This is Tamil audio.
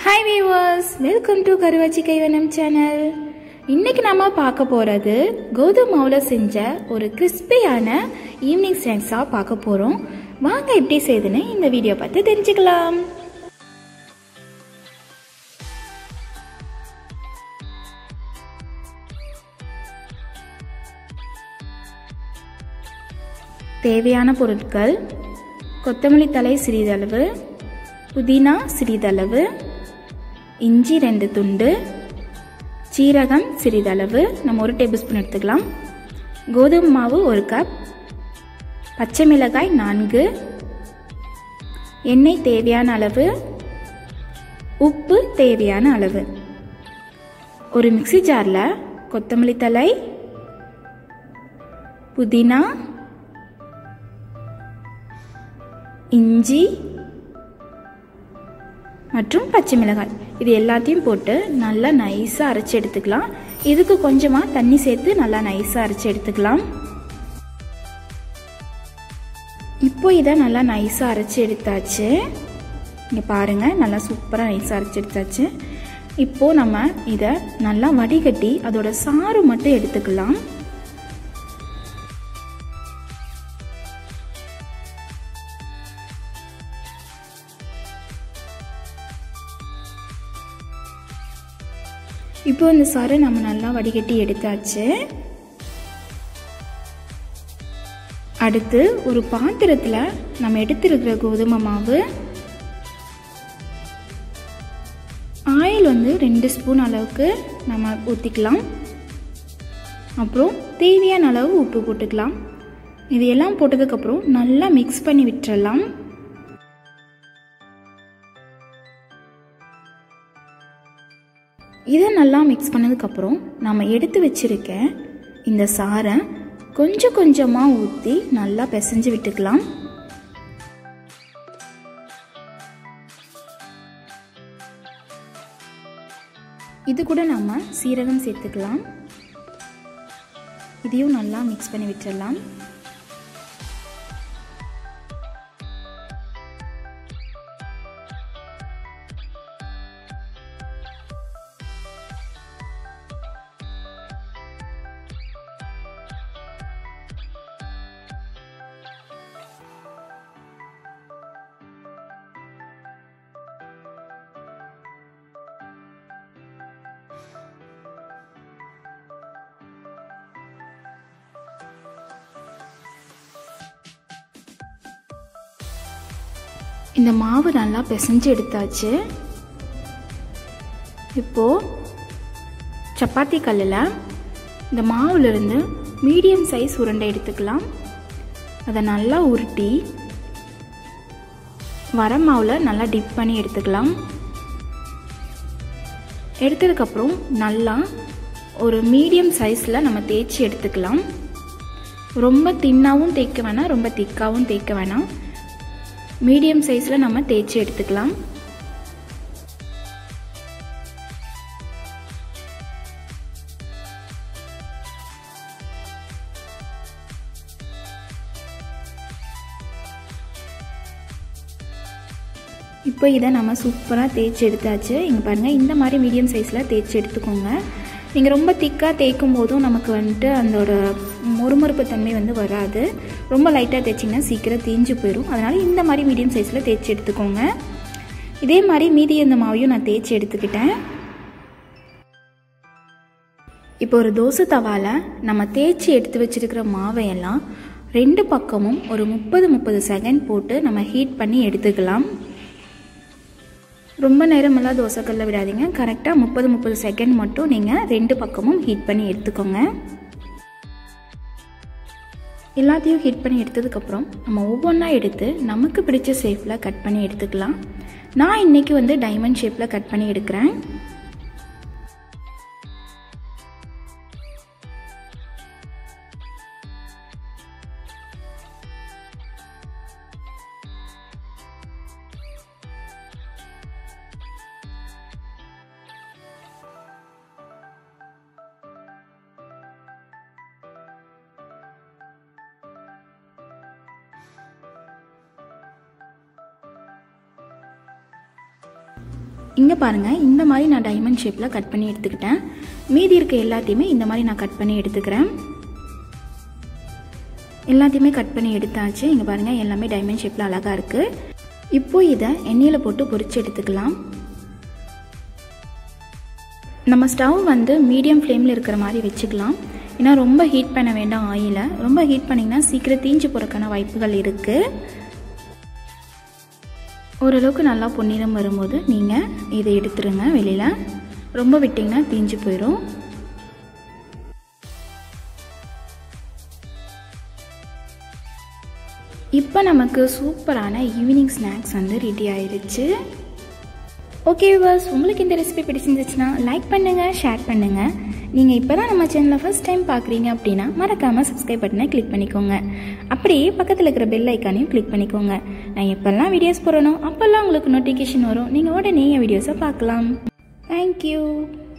hi viewers welcome to Karuvachi Kaivanam channel இன்னைக்கு நாம பார்க்க போறது கோதுமை மாவுல செஞ்ச ஒரு கிறிஸ்பியான ஈவினிங் ஸ்நாக்ஸா பார்க்க போறோம் வாங்க எப்படி செய்யுதுன்னு இந்த வீடியோ பார்த்து தெரிஞ்சுக்கலாம் தேவையான பொருட்கள் கொத்தமல்லி தலை சிறிதளவு புதினா சிறிதளவு இஞ்சி ரெண்டு துண்டு சீரகம் சிறிதளவு நம்ம ஒரு டேபிள் ஸ்பூன் எடுத்துக்கலாம் கோதுமை மாவு ஒரு கப் பச்சை மிளகாய் நான்கு எண்ணெய் தேவையான அளவு உப்பு தேவையான அளவு ஒரு மிக்சி ஜாரில் கொத்தமல்லி தலை புதினா இஞ்சி மற்றும் பச்சை மிளகாய் இது எல்லாத்தையும் போட்டு நல்லா நைஸாக அரைச்சி எடுத்துக்கலாம் இதுக்கு கொஞ்சமாக தண்ணி சேர்த்து நல்லா நைஸாக அரைச்சி எடுத்துக்கலாம் இப்போ இதை நல்லா நைஸாக அரைச்சி எடுத்தாச்சு இங்கே பாருங்கள் நல்லா சூப்பராக நைஸாக அரைச்சி எடுத்தாச்சு இப்போது நம்ம இதை நல்லா வடிகட்டி அதோட சாறு மட்டும் எடுத்துக்கலாம் இப்போ இந்த சாறை நம்ம நல்லா வடிகட்டி எடுத்தாச்சு அடுத்து ஒரு பாத்திரத்தில் நம்ம எடுத்திருக்கிற கோதுமை மாவு ஆயில் வந்து ரெண்டு ஸ்பூன் அளவுக்கு நம்ம ஊற்றிக்கலாம் அப்புறம் தேவையான அளவு உப்பு போட்டுக்கலாம் இது எல்லாம் போட்டதுக்கப்புறம் நல்லா மிக்ஸ் பண்ணி விட்டுறலாம் இதை நல்லா மிக்ஸ் பண்ணதுக்கப்புறம் நம்ம எடுத்து வச்சிருக்க இந்த சாரை கொஞ்சம் கொஞ்சமாக ஊற்றி நல்லா பிசைஞ்சு விட்டுக்கலாம் இது கூட நம்ம சீரகம் சேர்த்துக்கலாம் இதையும் நல்லா மிக்ஸ் பண்ணி விட்டுடலாம் இந்த மாவு நல்லா பிசைஞ்சு எடுத்தாச்சு இப்போது சப்பாத்தி கல்லில் இந்த மாவுலேருந்து மீடியம் சைஸ் உருண்டை எடுத்துக்கலாம் அதை நல்லா உருட்டி வர மாவில் நல்லா டிப் பண்ணி எடுத்துக்கலாம் எடுத்ததுக்கப்புறம் நல்லா ஒரு மீடியம் சைஸில் நம்ம தேய்ச்சி எடுத்துக்கலாம் ரொம்ப தின்னாகவும் தேய்க்க வேணாம் ரொம்ப திக்காகவும் தேய்க்க வேணாம் மீடியம் சைஸில் நம்ம தேய்ச்சி எடுத்துக்கலாம் இப்போ இதை நம்ம சூப்பராக தேய்ச்சி எடுத்தாச்சு இங்கே பாருங்கள் இந்த மாதிரி மீடியம் சைஸில் தேய்ச்சி எடுத்துக்கோங்க நீங்கள் ரொம்ப திக்காக தேய்க்கும் போதும் நமக்கு வந்துட்டு அதோட மொறுமொறுப்பு தன்மை வந்து வராது ரொம்ப லைட்டாக தேய்ச்சிங்கன்னா சீக்கிரம் தேஞ்சு போயிடும் அதனால் இந்த மாதிரி மீடியம் சைஸில் தேய்ச்சி எடுத்துக்கோங்க இதே மாதிரி மீதி இந்த மாவையும் நான் தேய்ச்சி எடுத்துக்கிட்டேன் இப்போ ஒரு தோசை தவாவில் நம்ம தேய்ச்சி எடுத்து வச்சிருக்கிற மாவையெல்லாம் ரெண்டு பக்கமும் ஒரு முப்பது முப்பது செகண்ட் போட்டு நம்ம ஹீட் பண்ணி எடுத்துக்கலாம் ரொம்ப நேரமெல்லாம் தோசைக்கல்ல விடாதீங்க கரெக்டாக முப்பது முப்பது செகண்ட் மட்டும் நீங்கள் ரெண்டு பக்கமும் ஹீட் பண்ணி எடுத்துக்கோங்க எல்லாத்தையும் ஹீட் பண்ணி எடுத்ததுக்கப்புறம் நம்ம ஒவ்வொன்றா எடுத்து நமக்கு பிடிச்ச ஷேப்பில் கட் பண்ணி எடுத்துக்கலாம் நான் இன்றைக்கி வந்து டைமண்ட் ஷேப்பில் கட் பண்ணி எடுக்கிறேன் இங்கே பாருங்கள் இந்த மாதிரி நான் டைமண்ட் ஷேப்பில் கட் பண்ணி எடுத்துக்கிட்டேன் மீதி இருக்க எல்லாத்தையுமே இந்த மாதிரி நான் கட் பண்ணி எடுத்துக்கிறேன் எல்லாத்தையுமே கட் பண்ணி எடுத்தாச்சு இங்கே பாருங்கள் எல்லாமே டைமண்ட் ஷேப்பில் அழகாக இருக்குது இப்போ இதை எண்ணெயில் போட்டு பொரிச்சு எடுத்துக்கலாம் நம்ம ஸ்டவ் வந்து மீடியம் ஃப்ளேமில் இருக்கிற மாதிரி வச்சுக்கலாம் ஏன்னா ரொம்ப ஹீட் பண்ண வேண்டாம் ஆயிலை ரொம்ப ஹீட் பண்ணிங்கன்னா சீக்கிரம் தீஞ்சு போகிறக்கான வாய்ப்புகள் இருக்குது ஓரளவுக்கு நல்லா பொன்னிறம் வரும்போது நீங்கள் இதை எடுத்துருங்க வெளியில் ரொம்ப விட்டிங்கன்னா தீஞ்சு போயிடும் இப்போ நமக்கு சூப்பரான ஈவினிங் ஸ்நாக்ஸ் வந்து ரெடி ஆயிடுச்சு ஓகே விவர்ஸ் உங்களுக்கு இந்த ரெசிபி பிடிச்சிருந்துச்சுன்னா லைக் பண்ணுங்கள் ஷேர் பண்ணுங்கள் நீங்கள் இப்போ தான் நம்ம சேனலை ஃபஸ்ட் டைம் பார்க்குறீங்க அப்படின்னா மறக்காமல் சப்ஸ்கிரைப் பட்டனை கிளிக் பண்ணிக்கோங்க அப்படியே பக்கத்தில் இருக்கிற பெல் ஐக்கானையும் கிளிக் பண்ணிக்கோங்க நான் எப்போல்லாம் வீடியோஸ் போடுறனோ அப்போல்லாம் உங்களுக்கு நோட்டிஃபிகேஷன் வரும் நீங்கள் உடனே என் வீடியோஸை பார்க்கலாம் தேங்க்யூ